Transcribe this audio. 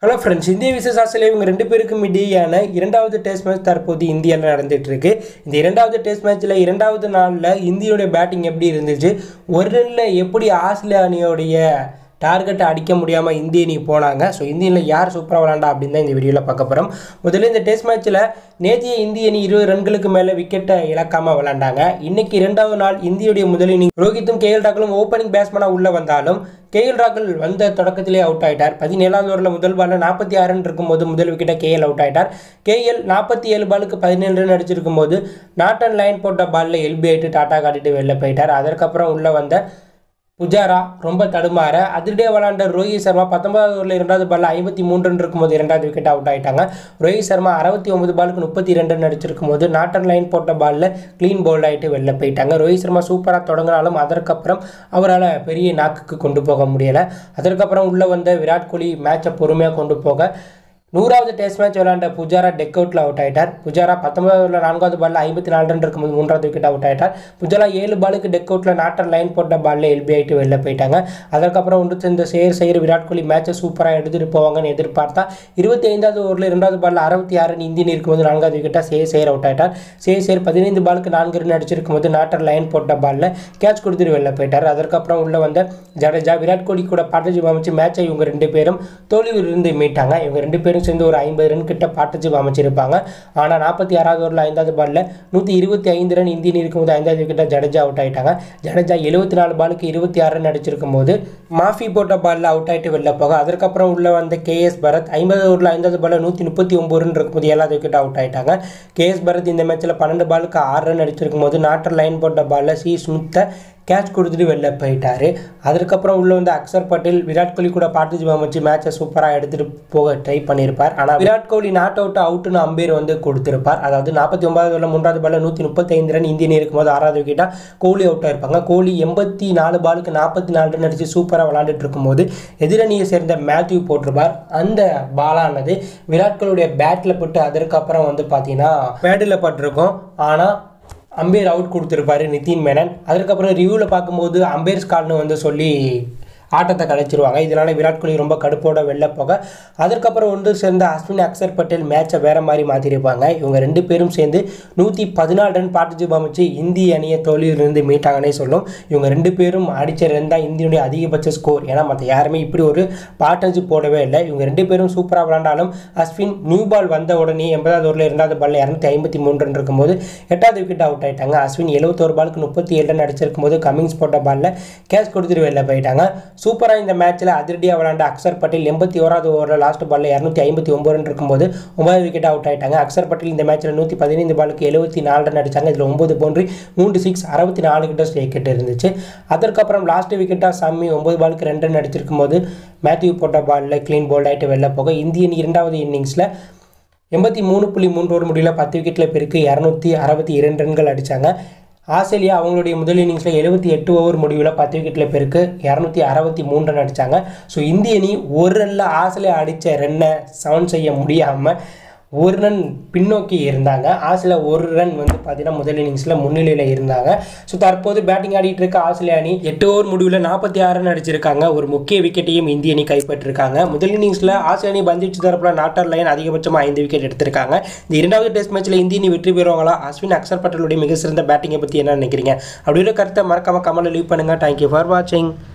hello friends இந்திய versus Australia இவங்க ரெண்டு பேருக்கும் இடையேயான இரண்டாவது டெஸ்ட் மேட்ச் தற்போது இந்தியாவில் நடந்துட்டு இருக்கு இந்த இரண்டாவது டெஸ்ட் மேட்ச்சில் இரண்டாவது நாளில் இந்தியோடைய பேட்டிங் எப்படி இருந்துச்சு ஒரு ரனில் எப்படி ஆஸ்திரேலியா அணியோடைய டார்கெட்டை அடிக்க முடியாமல் இந்திய அணி போனாங்க ஸோ இந்தியனில் யார் சூப்பராக விளாண்டா அப்படின்னு தான் இந்த வீடியோவில் பார்க்க போகிறோம் முதல்ல இந்த டெஸ்ட் மேட்ச்சில் நேற்றைய இந்திய அணி இருபது ரன்களுக்கு மேலே விக்கெட்டை இழக்காமல் விளாண்டாங்க இன்னைக்கு இரண்டாவது நாள் இந்தியுடைய முதல் இன்னிங் ரோஹித்தும் கேஎல் ராகுலும் ஓப்பனிங் பேட்ஸ்மேனாக உள்ள வந்தாலும் கேஎல் ராகுல் வந்த தொடக்கத்திலே அவுட் ஆயிட்டார் பதினேழாவது ஓவரில் முதல் பாலில் நாற்பத்தி ஆறு ரன் இருக்கும்போது முதல் விக்கெட்டை கேஎல் அவுட் ஆயிட்டார் கேஎல் நாற்பத்தி ஏழு பாலுக்கு பதினேழு ரன் அடிச்சிருக்கும் போது நாட்டன் லைன் போட்ட பாலில் எல்பி ஆயிட்டு டாட்டா காட்டிட்டு வெளில போயிட்டார் அதற்கப்புறம் உள்ள வந்த புஜாரா ரொம்ப தடுமாற அதிரடியே விளாண்ட ரோஹித் சர்மா பத்தொன்பதாவது ஓவரில் இரண்டாவது பாலில் ஐம்பத்தி மூன்று ரன் இருக்கும்போது இரண்டாவது விக்கெட் அவுட் ஆயிட்டாங்க ரோஹித் சர்மா அறுபத்தி ஒன்பது பாலுக்கு முப்பத்தி ரெண்டு ரன் அடிச்சிருக்கும் போது நாட்டன் லைன் போட்ட பாலில் க்ளீன் பவுல் ஆகிட்டு வெளில போயிட்டாங்க ரோஹித் சர்மா சூப்பராக தொடங்கினாலும் அதற்கப்புறம் அவரால் பெரிய நாக்குக்கு கொண்டு போக முடியலை அதற்கப்புறம் உள்ளே வந்த விராட் கோலி மேட்சை பொறுமையாக கொண்டு போக நூறாவது டெஸ்ட் மேட்ச் விளையாண்ட புஜாரா டெக் அவுட்டில் அவுட் ஆயிட்டார் புஜாரா பத்தொன்பதாவது நான்காவது பாலில் ஐம்பத்தி நாலு ரன் இருக்கும்போது மூன்றாவது விக்கெட் அவுட் ஆயிட்டார் புஜாரா ஏழு பாலுக்கு டெக் அவுட்டில் நாட்டன் லைன் போட்ட பாலில் எல்பி ஆகிட்டு வெளில போயிட்டாங்க அதற்கப்புறம் ஒன்று சேர்ந்த சேர் செய்கிற விராட் கோலி மேட்சை சூப்பராக எடுத்துகிட்டு போவாங்கன்னு எதிர்பார்த்தா இருபத்தி ஐந்தாவது ஓவரில் இரண்டாவது பாலில் அறுபத்தி ஆறு ரன் இந்தியன் இருக்கும்போது நான்காவது விக்கெட்டாக சே சேர் அவுட் ஆயிட்டார் சே சேர் பதினைந்து பாலுக்கு நான்கு ரன் அடிச்சிருக்கும் போது நாட்டன் லைன் போட்ட பாலில் கேட்ச் கொடுத்துட்டு வெளில போயிட்டார் அதற்கப்புறம் உள்ள வந்த ஜடேஜா விராட் கோலி கூட பார்ட்னர்ஷிப் அமைச்சு மேட்சை இவங்க ரெண்டு பேரும் தோல்வியிலிருந்து மீட்டாங்க இவங்க ரெண்டு பேரும் சேர்ந்து ஒரு ஐம்பது ரன் கிட்ட பார்ட்னர்ஷிப் அமைச்சிருப்பாங்க ஆனால் நாற்பத்தி ஆறாவது ஓவரில் ஐந்தாவது பாலில் நூற்றி இருபத்தி ஐந்து ரன் இந்தியன் இருக்கும்போது ஐந்தாவது விக்கெட்டாக ஜடேஜா அவுட் ஆயிட்டாங்க ஜடேஜா எழுபத்தி நாலு பாலுக்கு இருபத்தி ஆறு ரன் அடிச்சிருக்கும் போது மாஃபி போட்ட பாலில் அவுட் ஆகிட்டு வெளில போக அதற்கப்புறம் உள்ள வந்த கேஎஸ் பரத் ஐம்பது ஓவரில் ஐந்தாவது பாலில் நூற்றி முப்பத்தி ஒம்பது ரன் இருக்கும்போது ஏழாவது விக்கெட் அவுட் ஆயிட்டாங்க கேஎஸ் பரத் இந்த மேட்ச்சில் பன்னெண்டு பாலுக்கு ஆறு ரன் அடிச்சிருக்கும் போது நாட்டர் லைன் போட்ட பாலில் சி ஸ்மித்தை கேட்ச் கொடுத்துட்டு வெளில போயிட்டாரு அதுக்கப்புறம் உள்ள வந்து அக்சர் பட்டேல் விராட் கோலி கூட பார்ட்டிசிபேட் அமைச்சு மேட்சை சூப்பராக எடுத்துகிட்டு போக ட்ரை பண்ணியிருப்பார் ஆனால் விராட் கோலி நாட் அவுட் அவுட்டுன்னு அம்பேர் வந்து கொடுத்திருப்பார் அதாவது நாற்பத்தி ஒன்பதாவது பாலில் மூன்றாவது பாலில் நூற்றி முப்பத்தைந்து ரன் இந்தியன் இருக்கும்போது ஆறாவது விக்கெட்டாக கோலி அவுட் ஆயிருப்பாங்க கோலி எண்பத்தி நாலு பாலுக்கு நாற்பத்தி நாலு ரன் அடித்து சூப்பராக விளாண்டுட்டு இருக்கும்போது எதிரணியை சேர்ந்த மேத்யூ போட்டிருப்பார் அந்த பாலானது விராட் கோலியுடைய பேட்டில் போட்டு அதற்கப்புறம் வந்து பார்த்தீங்கன்னா பேட்டில் பட்டிருக்கும் ஆனால் அம்பேர் அவுட் கொடுத்துருப்பாரு நிதின் மேனன் அதுக்கப்புறம் ரிவ்யூவில் பார்க்கும்போது அம்பேர் ஸ்கால்னு வந்து சொல்லி ஆட்டத்தை கலைச்சிருவாங்க இதனால் விராட் கோலி ரொம்ப கடுப்போட வெளில போக அதுக்கப்புறம் ஒன்று சேர்ந்த அஸ்வின் அக்சர் பட்டேல் மேட்சை வேறு மாதிரி மாற்றிருப்பாங்க இவங்க ரெண்டு பேரும் சேர்ந்து நூற்றி பதினாலு ரன் பார்ட்டிசிப் அமைச்சு இந்திய அணியை தோல்வியிலிருந்து மீட்டாங்கன்னே சொல்லும் இவங்க ரெண்டு பேரும் அடித்த ரன் தான் இந்தியனுடைய அதிகபட்ச ஸ்கோர் ஏன்னா மற்ற யாருமே இப்படி ஒரு பார்ட்னர்ஷிப் போடவே இல்லை இவங்க ரெண்டு பேரும் சூப்பராக விளாண்டாலும் அஸ்வின் நியூ பால் வந்த உடனே எண்பதாவது ஓவரில் இரண்டாவது பாலில் இரநூத்தி ஐம்பத்தி மூணு ரன் இருக்கும்போது எட்டாவது விக்கெட் அவுட் ஆயிட்டாங்க அஸ்வின் எழுபத்தோரு பாலுக்கு முப்பத்தி ஏழு ரன் அடிச்சிருக்கும் போது கமிங்ஸ் போட்ட பாலில் கேட்ச் கொடுத்துட்டு வெளில போயிட்டாங்க சூப்பராக இந்த மேட்ச்சில் அதிரடியாக விளாண்ட அக்சர் பட்டேல் எண்பத்தி ஓராவது ஓவரில் லாஸ்ட் பாலில் இரநூத்தி ஐம்பத்தி ஒம்பது ரன் இருக்கும்போது ஒன்பது விக்கெட் அவுட் ஆயிட்டாங்க அக்சர் பட்டேல் இந்த மேட்ச்சில் நூற்றி பதினைந்து பாலுக்கு எழுபத்தி நாலு ரன் அடித்தாங்க இதில் ஒம்பது பவுண்டரி மூன்று சிக்ஸ் அறுபத்தி நாலு கிட்ட விக்கெட் இருந்துச்சு அதற்கப்புறம் லாஸ்ட் விக்கெட்டாக சம்மி ஒம்பது பாலுக்கு ரெண்டு ரன் அடிச்சிருக்கும் போது மேத்யூ போட்ட பாலில் க்ளீன் போல்ட் ஆகிட்டு வெளில போக இந்தியன் இரண்டாவது இன்னிங்ஸில் எண்பத்தி மூணு புள்ளி மூன்று ஓவர் முடியல பத்து விக்கெட்டில் பெருக்கு இரநூத்தி அறுபத்தி இரண்டு ரன்கள் அடித்தாங்க ஆஸ்திரேலியா அவங்களுடைய முதல் இன்னிங்ஸில் எழுபத்தி எட்டு ஓவர் முடிவில் பத்து விக்கெட்டில் பெருக்கு இரநூத்தி அறுபத்தி மூணு ரன் அடித்தாங்க ஸோ இந்திய அணி ஒரு ரனில் ஆஸ்திரேலியா அடித்த ரன்னை சவுண்ட் செய்ய முடியாமல் ஒரு ரன் பின்னோக்கி இருந்தாங்க ஆஸ்திரேலியா ஒரு ரன் வந்து பார்த்தீங்கன்னா முதல் இன்னிங்ஸில் முன்னிலையில் இருந்தாங்க ஸோ தற்போது பேட்டிங் ஆடிட்டு இருக்க ஆஸ்திரேலியா அணி எட்டு ஓவர் முடிவில் நாற்பத்தி ஆறு ரன் அடிச்சிருக்காங்க ஒரு முக்கிய விக்கெட்டையும் இந்திய அணி கைப்பற்றிருக்காங்க முதல் இன்னிங்ஸில் ஆஸ்திரேலியா அணி பந்துவீச்சு தரப்பில் நாட்டர் லைன் அதிகபட்சமாக ஐந்து விக்கெட் எடுத்திருக்காங்க இந்த இரண்டாவது டெஸ்ட் மேட்ச்சில் இந்திய அணி வெற்றி பெறுவாங்களா அஸ்வின் அக்சர் பட்டேலுடைய மிக சிறந்த பேட்டிங்கை பற்றி என்ன நினைக்கிறீங்க அப்படின்ற கருத்தை மறக்காம கமலில் லீவ் பண்ணுங்கள் தேங்க்யூ ஃபார் வாட்சிங்